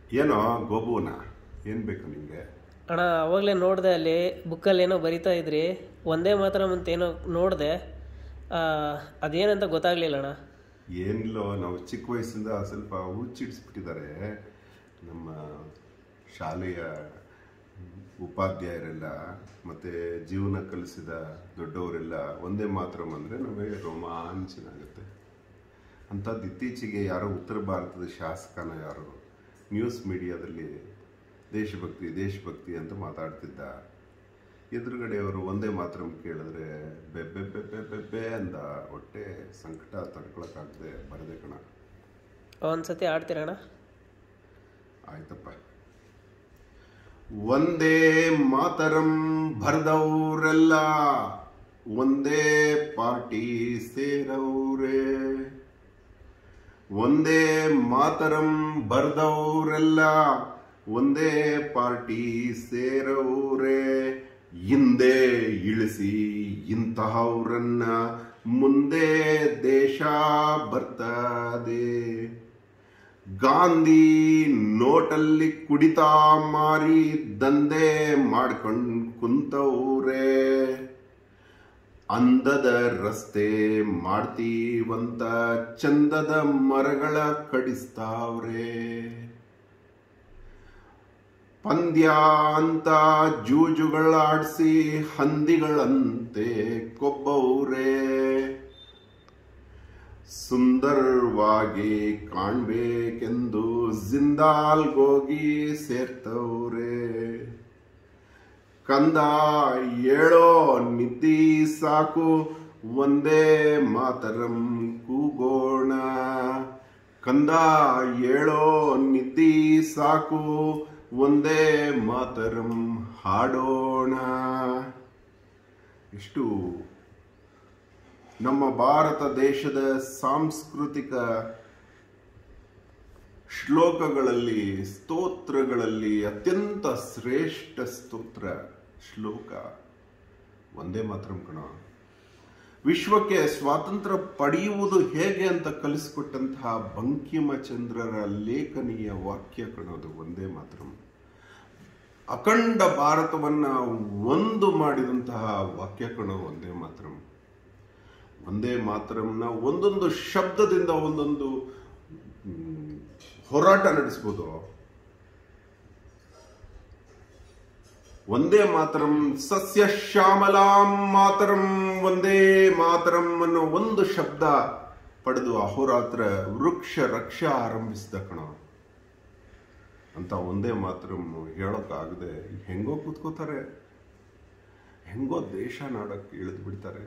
ಏನೋ ಗೋಬುನ ಏನು ಬೇಕು ನಿಮಗೆ ಅಣ್ಣ ಅವಾಗಲೇ ನೋಡಿದೆ ಅಲ್ಲಿ ಬುಕ್ಕಲ್ಲಿ ಏನೋ ಬರಿತಾ ಇದ್ರಿ ಒಂದೇ ಮಾತ್ರ ಅಂತ ಏನೋ ನೋಡಿದೆ ಅದೇನಂತ ಗೊತ್ತಾಗ್ಲಿಲ್ಲ ಅಣ್ಣ ಏನಿಲ್ಲೋ ನಾವು ಚಿಕ್ಕ ವಯಸ್ಸಿಂದ ಸ್ವಲ್ಪ ಹುಚ್ಚಿಡಿಸ್ಬಿಟ್ಟಿದ್ದಾರೆ ನಮ್ಮ ಶಾಲೆಯ ಉಪಾಧ್ಯಾಯರೆಲ್ಲ ಮತ್ತು ಜೀವನ ಕಲಿಸಿದ ದೊಡ್ಡವರೆಲ್ಲ ಒಂದೇ ಮಾತ್ರ ಅಂದರೆ ನಮಗೆ ರೋಮಾಂಚನ ಆಗುತ್ತೆ ಅಂಥದ್ದು ಇತ್ತೀಚೆಗೆ ಯಾರೋ ಉತ್ತರ ಭಾರತದ ಶಾಸಕನ ಯಾರೋ ನ್ಯೂಸ್ ಮೀಡಿಯಾದಲ್ಲಿ ದೇಶಭಕ್ತಿ ದೇಶಭಕ್ತಿ ಅಂತ ಮಾತಾಡ್ತಿದ್ದ ಎದುರುಗಡೆಯವರು ಒಂದೇ ಮಾತ್ರ ಕೇಳಿದ್ರೆ ಬೆಬ್ಬೆ ಬೆಬ್ಬೆ ಬೆಬ್ಬೆ ಅಂದ ಹೊಟ್ಟೆ ಸಂಕಟ ತಡ್ಕೊಳಕ್ಕಾಗದೆ ಬರದೆ ಕಣ ಒಂದ್ಸತಿ ಆಡ್ತೀರಣ್ಣ ಆಯ್ತಪ್ಪ ಒಂದೇ ಮಾತರಂ ಬರ್ದವ್ರೆಲ್ಲ ಒಂದೇ ಪಾರ್ಟಿ ಸೇರವ್ರೆ ಒಂದೇ ಮಾತರಂ ಬರ್ದವ್ರೆಲ್ಲ ಒಂದೇ ಪಾರ್ಟಿ ಸೇರವ್ರೆ ಹಿಂದೆ ಇಳಿಸಿ ಇಂತಹವ್ರನ್ನ ಮುಂದೆ ದೇಶ ಬರ್ತದೆ ಗಾಂಧಿ ನೋಟಲ್ಲಿ ಕುಡಿತಾ ಮಾರಿ ದಂಧೆ ಮಾಡ್ಕೊಂಡ್ ಕುಂತವ್ರೆ ಅಂದದ ರಸ್ತೆ ಮಾಡ್ತೀವಂತ ಚಂದದ ಮರಗಳ ಕಡಿಸ್ತಾವ್ರೆ ಪಂದ್ಯ ಅಂತ ಜೂಜುಗಳಾಡ್ಸಿ ಹಂದಿಗಳಂತೆ ಕೊಬ್ಬವ್ರೆ ಸುಂದರವಾಗಿ ಕಾಣ್ಬೇಕೆಂದು ಜಿಂದಾಲ್ಗೋಗಿ ಸೇರ್ತವ್ರೆ ಕಂದ ಏಳೋ ನಿದ್ದಿ ಸಾಕು ಒಂದೇ ಮಾತರಂ ಕೂಗೋಣ ಕಂದ ಏಳೋ ನಿದ್ದಿ ಸಾಕು ಒಂದೇ ಮಾತರಂ ಹಾಡೋಣ ಇಷ್ಟು ನಮ್ಮ ಭಾರತ ದೇಶದ ಸಾಂಸ್ಕೃತಿಕ ಶ್ಲೋಕಗಳಲ್ಲಿ ಸ್ತೋತ್ರಗಳಲ್ಲಿ ಅತ್ಯಂತ ಶ್ರೇಷ್ಠ ಸ್ತೋತ್ರ ಶ್ಲೋಕ ಒಂದೇ ಮಾತ್ರ ಕಣ ವಿಶ್ವಕ್ಕೆ ಸ್ವಾತಂತ್ರ್ಯ ಪಡೆಯುವುದು ಹೇಗೆ ಅಂತ ಕಲಿಸಿಕೊಟ್ಟಂತಹ ಬಂಕಿಮಚಂದ್ರರ ಲೇಖನೀಯ ವಾಕ್ಯ ಕಣೋದು ಒಂದೇ ಮಾತ್ರ ಅಖಂಡ ಭಾರತವನ್ನ ಒಂದು ಮಾಡಿದಂತಹ ವಾಕ್ಯ ಕಣೋ ಒಂದೇ ಮಾತ್ರ ಒಂದೇ ಮಾತರಂನ ಒಂದೊಂದು ಶಬ್ದದಿಂದ ಒಂದೊಂದು ಮ್, ಹೋರಾಟ ನಡೆಸ್ಬೋದು ಒಂದೇ ಮಾತರಂ ಸಸ್ಯ ಶ್ಯಾಮಲಾಂ ಮಾತರಂ ಒಂದೇ ಮಾತರಂ ಅನ್ನೋ ಒಂದು ಶಬ್ದ ಪಡೆದು ಅಹೋರಾತ್ರ ವೃಕ್ಷ ರಕ್ಷ ಆರಂಭಿಸಿದ ಕಣ ಅಂತ ಒಂದೇ ಮಾತರಂ ಹೇಳೋಕ್ಕಾಗದೆ ಹೆಂಗೋ ಕೂತ್ಕೋತಾರೆ ಹೆಂಗೋ ದೇಶ ನಾಡಕ್ಕೆ ಇಳಿದು ಬಿಡ್ತಾರೆ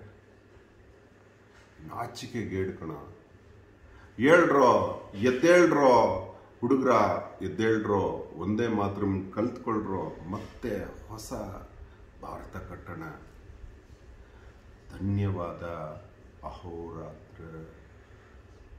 ನಾಚಿಕೆ ಗೇಡ್ ಕಣ ಹೇಳ್ರೋ ಎದ್ದೇಳ್ರೋ ಹುಡುಗ್ರ ಎದ್ದೇಳ್ರೋ ಒಂದೇ ಮಾತ್ರ ಕಲ್ತ್ಕೊಳ್ರೋ ಮತ್ತೆ ಹೊಸ ಭಾರತ ಕಟ್ಟಣ ಧನ್ಯವಾದ ಅಹೋರಾತ್ರ